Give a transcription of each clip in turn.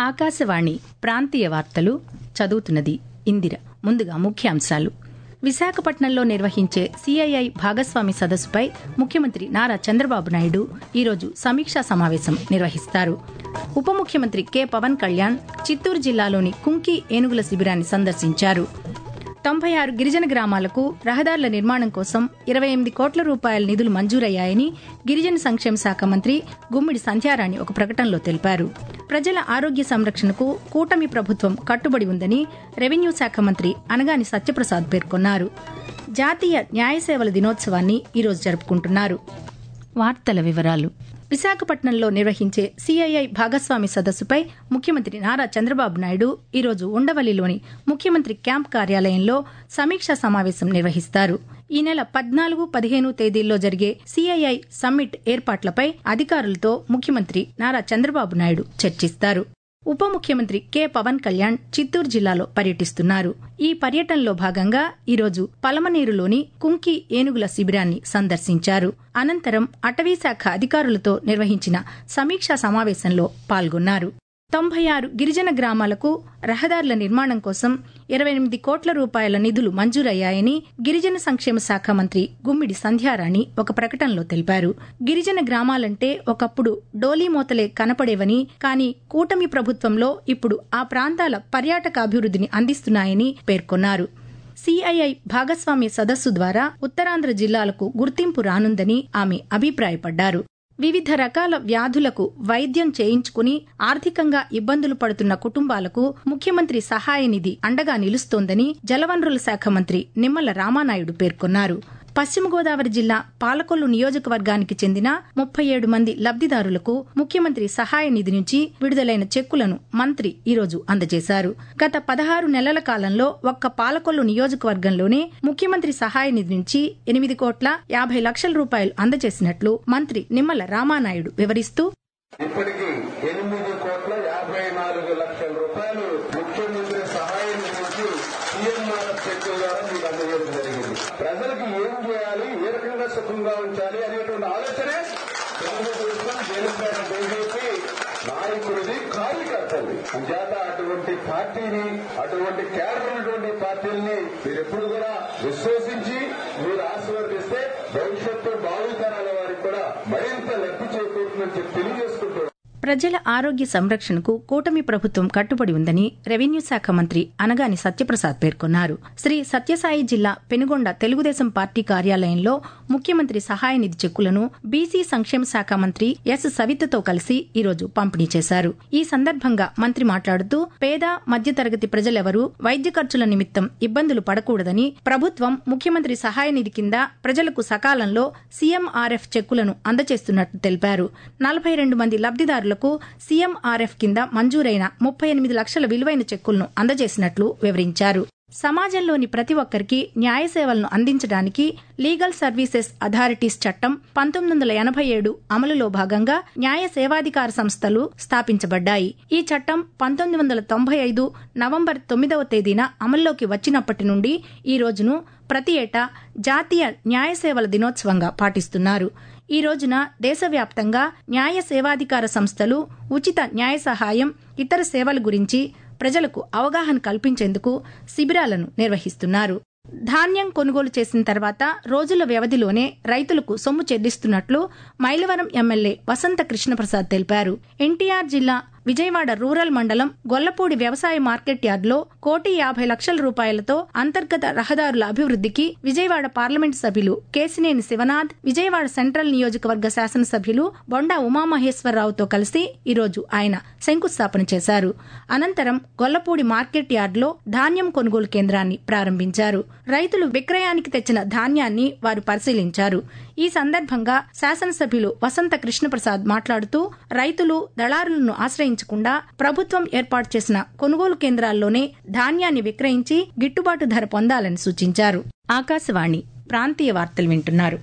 ఆకాశవాణి ప్రాంతీయ వార్తలు చదువుతున్నది ఇందిర ముందుగా ముఖ్యాంశాలు విశాఖపట్నంలో నిర్వహించే సిఐఐ భాగస్వామి సదస్సుపై ముఖ్యమంత్రి నారా చంద్రబాబు నాయుడు ఈరోజు సమీక్షా సమావేశం నిర్వహిస్తారు ఉప ముఖ్యమంత్రి కె పవన్ కళ్యాణ్ చిత్తూరు జిల్లాలోని కుంకి ఏనుగుల శిబిరాన్ని సందర్శించారు తొంభై ఆరు గిరిజన గ్రామాలకు రహదారుల నిర్మాణం కోసం ఇరవై ఎనిమిది కోట్ల రూపాయల నిధులు మంజూరయ్యాయని గిరిజన సంక్షేమ శాఖ మంత్రి గుమ్మిడి సంధ్యారాణి ఒక ప్రకటనలో తెలిపారు ప్రజల ఆరోగ్య సంరక్షణకు కూటమి ప్రభుత్వం కట్టుబడి ఉందని రెవెన్యూ శాఖ మంత్రి అనగాని సత్యప్రసాద్ పేర్కొన్నారు జాతీయ న్యాయ సేవల దినోత్సవాన్ని ఈరోజు జరుపుకుంటున్నారు వార్తల వివరాలు విశాఖపట్నంలో నిర్వహించే సిఐఐ భాగస్వామి సదస్సుపై ముఖ్యమంత్రి నారా చంద్రబాబు నాయుడు ఈరోజు ఉండవల్లిలోని ముఖ్యమంత్రి క్యాంప్ కార్యాలయంలో సమీక్షా సమావేశం నిర్వహిస్తారు ఈ నెల పద్నాలుగు పదిహేను తేదీల్లో జరిగే సిఐఐ సమ్మిట్ ఏర్పాట్లపై అధికారులతో ముఖ్యమంత్రి నారా చంద్రబాబు నాయుడు చర్చిస్తారు ఉప ముఖ్యమంత్రి కె పవన్ కళ్యాణ్ చిత్తూరు జిల్లాలో పర్యటిస్తున్నారు ఈ పర్యటనలో భాగంగా ఈరోజు పలమనేరులోని కుంకి ఏనుగుల శిబిరాన్ని సందర్శించారు అనంతరం అటవీశాఖ అధికారులతో నిర్వహించిన సమీక్షా సమావేశంలో పాల్గొన్నారు తొంభై ఆరు గిరిజన గ్రామాలకు రహదారుల నిర్మాణం కోసం ఇరవై ఎనిమిది కోట్ల రూపాయల నిధులు మంజూరయ్యాయని గిరిజన సంక్షేమ శాఖ మంత్రి గుమ్మిడి సంధ్యారాణి ఒక ప్రకటనలో తెలిపారు గిరిజన గ్రామాలంటే ఒకప్పుడు డోలీమోతలే కనపడేవని కానీ కూటమి ప్రభుత్వంలో ఇప్పుడు ఆ ప్రాంతాల పర్యాటక అభివృద్ధిని అందిస్తున్నాయని పేర్కొన్నారు సిఐఐ భాగస్వామ్య సదస్సు ద్వారా ఉత్తరాంధ్ర జిల్లాలకు గుర్తింపు రానుందని ఆమె అభిప్రాయపడ్డారు వివిధ రకాల వ్యాధులకు వైద్యం చేయించుకుని ఆర్థికంగా ఇబ్బందులు పడుతున్న కుటుంబాలకు ముఖ్యమంత్రి సహాయ నిధి అండగా నిలుస్తోందని జలవనరుల శాఖ మంత్రి నిమ్మల రామానాయుడు పేర్కొన్నారు పశ్చిమ గోదావరి జిల్లా పాలకొల్లు నియోజకవర్గానికి చెందిన ముప్పై ఏడు మంది లబ్దిదారులకు ముఖ్యమంత్రి సహాయ నిధి నుంచి విడుదలైన చెక్కులను మంత్రి ఈరోజు అందజేశారు గత పదహారు నెలల కాలంలో ఒక్క పాలకొల్లు నియోజకవర్గంలోనే ముఖ్యమంత్రి సహాయ నిధి నుంచి ఎనిమిది కోట్ల యాభై లక్షల రూపాయలు అందజేసినట్లు మంత్రి నిమ్మల రామానాయుడు వివరిస్తూ ఇప్పటికి ఎనిమిది కోట్ల యాభై నాలుగు లక్షల రూపాయలు ముఖ్యమంత్రి సహాయ నిధి నుంచి సీఎంఆర్ఎఫ్ చెక్కుల ద్వారా మీకు అందజేయడం జరిగింది ప్రజలకు ఏం చేయాలి ఏ రకంగా సుఖంగా ఉంచాలి అనేటువంటి ఆలోచనే తెలుగుదేశం జనసేన బీజేపీ నాయకుడిది కార్యకర్తలు అంచేత అటువంటి పార్టీని అటువంటి కేడర్ ఉన్నటువంటి పార్టీల్ని మీరు ఎప్పుడు కూడా విశ్వసించి మీరు ఆశీర్వదిస్తే భవిష్యత్తు భావితరాల వారికి కూడా మరింత లబ్ధి చేకూరుతుందని చెప్పి తెలియజేసుకుంటున్నారు ప్రజల ఆరోగ్య సంరక్షణకు కూటమి ప్రభుత్వం కట్టుబడి ఉందని రెవెన్యూ శాఖ మంత్రి అనగాని సత్యప్రసాద్ పేర్కొన్నారు శ్రీ సత్యసాయి జిల్లా పెనుగొండ తెలుగుదేశం పార్టీ కార్యాలయంలో ముఖ్యమంత్రి సహాయ నిధి చెక్కులను బీసీ సంక్షేమ శాఖ మంత్రి ఎస్ సవితతో కలిసి ఈరోజు పంపిణీ చేశారు ఈ సందర్భంగా మంత్రి మాట్లాడుతూ పేద మధ్యతరగతి ప్రజలెవరూ వైద్య ఖర్చుల నిమిత్తం ఇబ్బందులు పడకూడదని ప్రభుత్వం ముఖ్యమంత్రి సహాయ నిధి కింద ప్రజలకు సకాలంలో సీఎంఆర్ఎఫ్ చెక్కులను అందజేస్తున్నట్లు తెలిపారు నలభై రెండు మంది లబ్దిదారులకు సీఎంఆర్ఎఫ్ కింద మంజూరైన ముప్పై ఎనిమిది లక్షల విలువైన చెక్కులను అందజేసినట్లు వివరించారు సమాజంలోని ప్రతి ఒక్కరికి న్యాయ సేవలను అందించడానికి లీగల్ సర్వీసెస్ అథారిటీస్ చట్టం పంతొమ్మిది వందల ఎనభై ఏడు అమలులో భాగంగా న్యాయ సేవాధికార సంస్థలు స్థాపించబడ్డాయి ఈ చట్టం పంతొమ్మిది వందల తొంభై ఐదు నవంబర్ తొమ్మిదవ తేదీన అమల్లోకి వచ్చినప్పటి నుండి ఈ రోజును ప్రతి ఏటా జాతీయ న్యాయ సేవల దినోత్సవంగా పాటిస్తున్నారు ఈ రోజున దేశవ్యాప్తంగా న్యాయ సేవాధికార సంస్థలు ఉచిత న్యాయ సహాయం ఇతర సేవల గురించి ప్రజలకు అవగాహన కల్పించేందుకు శిబిరాలను నిర్వహిస్తున్నారు ధాన్యం కొనుగోలు చేసిన తర్వాత రోజుల వ్యవధిలోనే రైతులకు సొమ్ము చెల్లిస్తున్నట్లు మైలవరం ఎమ్మెల్యే వసంత కృష్ణప్రసాద్ తెలిపారు ఎన్టీఆర్ జిల్లా విజయవాడ రూరల్ మండలం గొల్లపూడి వ్యవసాయ మార్కెట్ యార్డులో కోటి యాభై లక్షల రూపాయలతో అంతర్గత రహదారుల అభివృద్ధికి విజయవాడ పార్లమెంటు సభ్యులు కేసినేని శివనాథ్ విజయవాడ సెంట్రల్ నియోజకవర్గ శాసనసభ్యులు బొండా ఉమామహేశ్వరరావుతో కలిసి ఈరోజు ఆయన శంకుస్థాపన చేశారు అనంతరం గొల్లపూడి మార్కెట్ యార్డులో ధాన్యం కొనుగోలు కేంద్రాన్ని ప్రారంభించారు రైతులు విక్రయానికి తెచ్చిన ధాన్యాన్ని వారు పరిశీలించారు ఈ సందర్భంగా శాసనసభ్యులు వసంత కృష్ణప్రసాద్ మాట్లాడుతూ రైతులు దళారులను ఆశ్రయించకుండా ప్రభుత్వం ఏర్పాటు చేసిన కొనుగోలు కేంద్రాల్లోనే ధాన్యాన్ని విక్రయించి గిట్టుబాటు ధర పొందాలని సూచించారు ఆకాశవాణి ప్రాంతీయ వార్తలు వింటున్నారు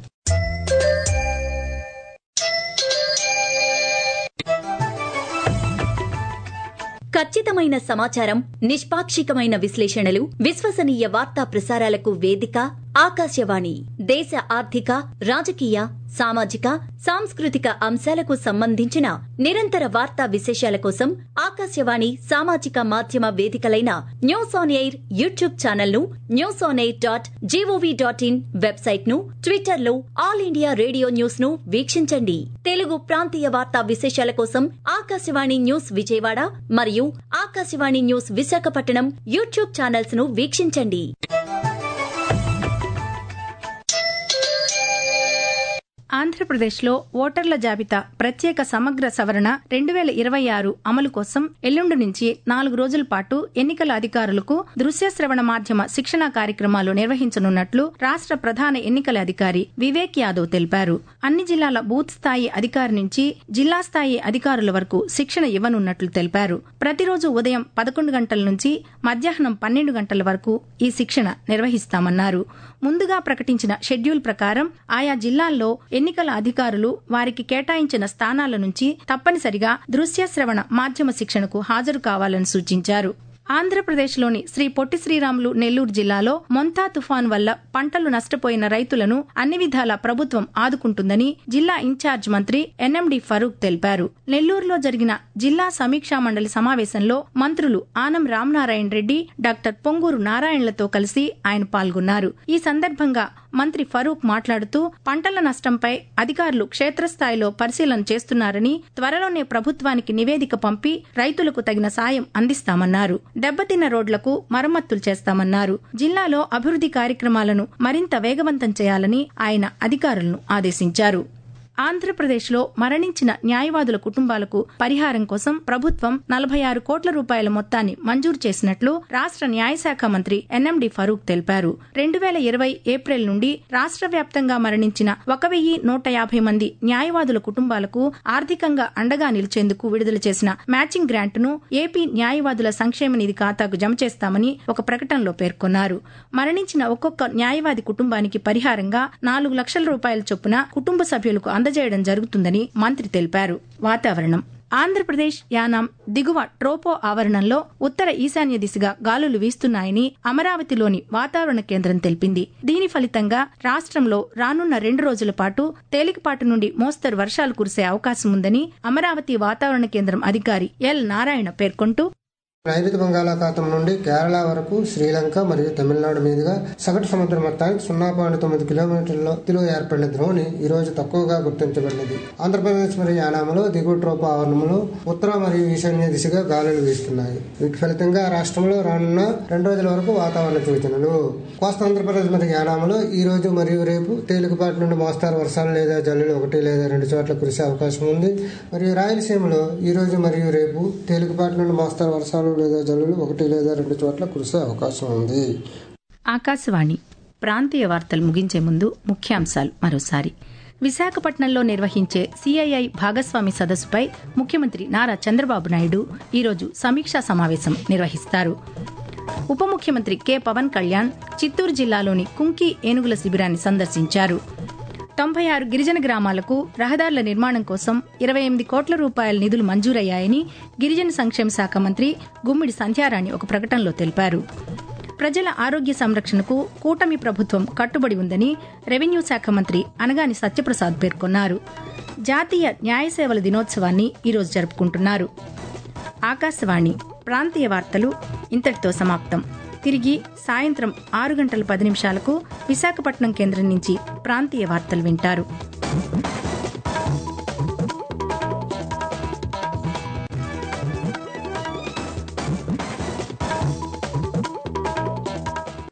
ఖచ్చితమైన సమాచారం నిష్పాక్షికమైన విశ్లేషణలు విశ్వసనీయ వార్తా ప్రసారాలకు వేదిక ఆకాశవాణి దేశ ఆర్థిక రాజకీయ సామాజిక సాంస్కృతిక అంశాలకు సంబంధించిన నిరంతర వార్తా విశేషాల కోసం ఆకాశవాణి సామాజిక మాధ్యమ వేదికలైన News on AIR YouTube channel ను News on AIR dot G O V dot in website ను ట్విట్టర్ లో ఆల్ ఇండియా రేడియో న్యూస్ ను వీక్షించండి తెలుగు ప్రాంతీయ వార్తా విశేషాల కోసం ఆకాశవాణి న్యూస్ విజయవాడ మరియు Akashvani news Visakhapatnam YouTube channels ను వీక్షించండి ఆంధ్రప్రదేశ్లో ఓటర్ల జాబితా ప్రత్యేక సమగ్ర సవరణ రెండు వేల ఇరవై ఆరు అమలు కోసం ఎల్లుండి నుంచి నాలుగు రోజుల పాటు ఎన్నికల అధికారులకు దృశ్య శ్రవణ మాధ్యమ శిక్షణా కార్యక్రమాలు నిర్వహించనున్నట్లు రాష్ట ప్రధాన ఎన్నికల అధికారి వివేక్ యాదవ్ తెలిపారు అన్ని జిల్లాల బూత్ స్థాయి అధికారి నుంచి జిల్లా స్థాయి అధికారుల వరకు శిక్షణ ఇవ్వనున్నట్లు తెలిపారు ప్రతిరోజు ఉదయం పదకొండు గంటల నుంచి మధ్యాహ్నం పన్నెండు గంటల వరకు ఈ శిక్షణ నిర్వహిస్తామన్నారు ముందుగా ప్రకటించిన షెడ్యూల్ ప్రకారం ఆయా జిల్లాల్లో ఎన్నికల అధికారులు వారికి కేటాయించిన స్థానాల నుంచి తప్పనిసరిగా దృశ్య శ్రవణ మాధ్యమ శిక్షణకు హాజరు కావాలని సూచించారు ఆంధ్రప్రదేశ్లోని శ్రీ పొట్టి శ్రీరాములు నెల్లూరు జిల్లాలో మొంతా తుఫాన్ వల్ల పంటలు నష్టపోయిన రైతులను అన్ని విధాల ప్రభుత్వం ఆదుకుంటుందని జిల్లా ఇన్ఛార్జ్ మంత్రి ఎన్ఎండి ఫరూక్ తెలిపారు నెల్లూరులో జరిగిన జిల్లా సమీక్షా మండలి సమావేశంలో మంత్రులు ఆనం రామనారాయణ రెడ్డి డాక్టర్ పొంగూరు నారాయణలతో కలిసి ఆయన పాల్గొన్నారు ఈ సందర్భంగా మంత్రి ఫరూక్ మాట్లాడుతూ పంటల నష్టంపై అధికారులు క్షేత్రస్థాయిలో పరిశీలన చేస్తున్నారని త్వరలోనే ప్రభుత్వానికి నివేదిక పంపి రైతులకు తగిన సాయం అందిస్తామన్నారు దెబ్బతిన్న రోడ్లకు మరమ్మతులు చేస్తామన్నారు జిల్లాలో అభివృద్ది కార్యక్రమాలను మరింత వేగవంతం చేయాలని ఆయన అధికారులను ఆదేశించారు ఆంధ్రప్రదేశ్లో మరణించిన న్యాయవాదుల కుటుంబాలకు పరిహారం కోసం ప్రభుత్వం నలభై ఆరు కోట్ల రూపాయల మొత్తాన్ని మంజూరు చేసినట్లు రాష్ట న్యాయశాఖ మంత్రి ఎన్ఎండి ఫరూక్ తెలిపారు రెండు వేల ఇరవై ఏప్రిల్ నుండి రాష్ట్ర వ్యాప్తంగా మరణించిన ఒక వెయ్యి నూట యాభై మంది న్యాయవాదుల కుటుంబాలకు ఆర్థికంగా అండగా నిలిచేందుకు విడుదల చేసిన మ్యాచింగ్ గ్రాంట్ను ఏపీ న్యాయవాదుల సంక్షేమ నిధి ఖాతాకు జమ చేస్తామని ఒక ప్రకటనలో పేర్కొన్నారు మరణించిన ఒక్కొక్క న్యాయవాది కుటుంబానికి పరిహారంగా నాలుగు లక్షల రూపాయల చొప్పున కుటుంబ సభ్యులకు అందజేయడం జరుగుతుందని మంత్రి తెలిపారు వాతావరణం ఆంధ్రప్రదేశ్ యానాం దిగువ ట్రోపో ఆవరణంలో ఉత్తర ఈశాన్య దిశగా గాలులు వీస్తున్నాయని అమరావతిలోని వాతావరణ కేంద్రం తెలిపింది దీని ఫలితంగా రాష్ట్రంలో రానున్న రెండు రోజుల పాటు తేలికపాటి నుండి మోస్తరు వర్షాలు కురిసే అవకాశం ఉందని అమరావతి వాతావరణ కేంద్రం అధికారి ఎల్ నారాయణ పేర్కొంటూ నైరుతి బంగాళాఖాతం నుండి కేరళ వరకు శ్రీలంక మరియు తమిళనాడు మీదుగా సగటు సముద్ర మొత్తానికి సున్నా పాయింట్ తొమ్మిది కిలోమీటర్ల ఎత్తులో ఏర్పడిన ద్రోణి ఈ రోజు తక్కువగా గుర్తించబడినది ఆంధ్రప్రదేశ్ మరియు యానాములో దిగువ ట్రోప ఆవరణంలో ఉత్తర మరియు ఈశాన్య దిశగా గాలులు వీస్తున్నాయి వీటి ఫలితంగా రాష్ట్రంలో రానున్న రెండు రోజుల వరకు వాతావరణ సూచనలు కోస్తా ఆంధ్రప్రదేశ్ మరియు యానాములో ఈ రోజు మరియు రేపు తేలికపాటి నుండి మోస్తారు వర్షాలు లేదా జల్లులు ఒకటి లేదా రెండు చోట్ల కురిసే అవకాశం ఉంది మరియు రాయలసీమలో ఈ రోజు మరియు రేపు తేలికపాటి నుండి మోస్తారు వర్షాలు లేదా జల్లులు ఒకటి లేదా రెండు చోట్ల కురిసే అవకాశం ఉంది ఆకాశవాణి ప్రాంతీయ వార్తలు ముగించే ముందు ముఖ్యాంశాలు మరోసారి విశాఖపట్నంలో నిర్వహించే సిఐఐ భాగస్వామి సదస్సుపై ముఖ్యమంత్రి నారా చంద్రబాబు నాయుడు ఈరోజు సమీక్షా సమావేశం నిర్వహిస్తారు ఉప ముఖ్యమంత్రి కె పవన్ కళ్యాణ్ చిత్తూరు జిల్లాలోని కుంకి ఏనుగుల శిబిరాన్ని సందర్శించారు తొంభై ఆరు గిరిజన గ్రామాలకు రహదారుల నిర్మాణం కోసం ఇరవై ఎనిమిది కోట్ల రూపాయల నిధులు మంజూరయ్యాయని గిరిజన సంక్షేమ శాఖ మంత్రి గుమ్మిడి సంధ్యారాణి ఒక ప్రకటనలో తెలిపారు ప్రజల ఆరోగ్య సంరక్షణకు కూటమి ప్రభుత్వం కట్టుబడి ఉందని రెవెన్యూ శాఖ మంత్రి అనగాని సత్యప్రసాద్ పేర్కొన్నారు జాతీయ న్యాయ సేవల దినోత్సవాన్ని ఈరోజు జరుపుకుంటున్నారు ఆకాశవాణి ప్రాంతీయ వార్తలు ఇంతటితో సమాప్తం తిరిగి సాయంత్రం ఆరు గంటల పది నిమిషాలకు విశాఖపట్నం కేంద్రం నుంచి ప్రాంతీయ వార్తలు వింటారు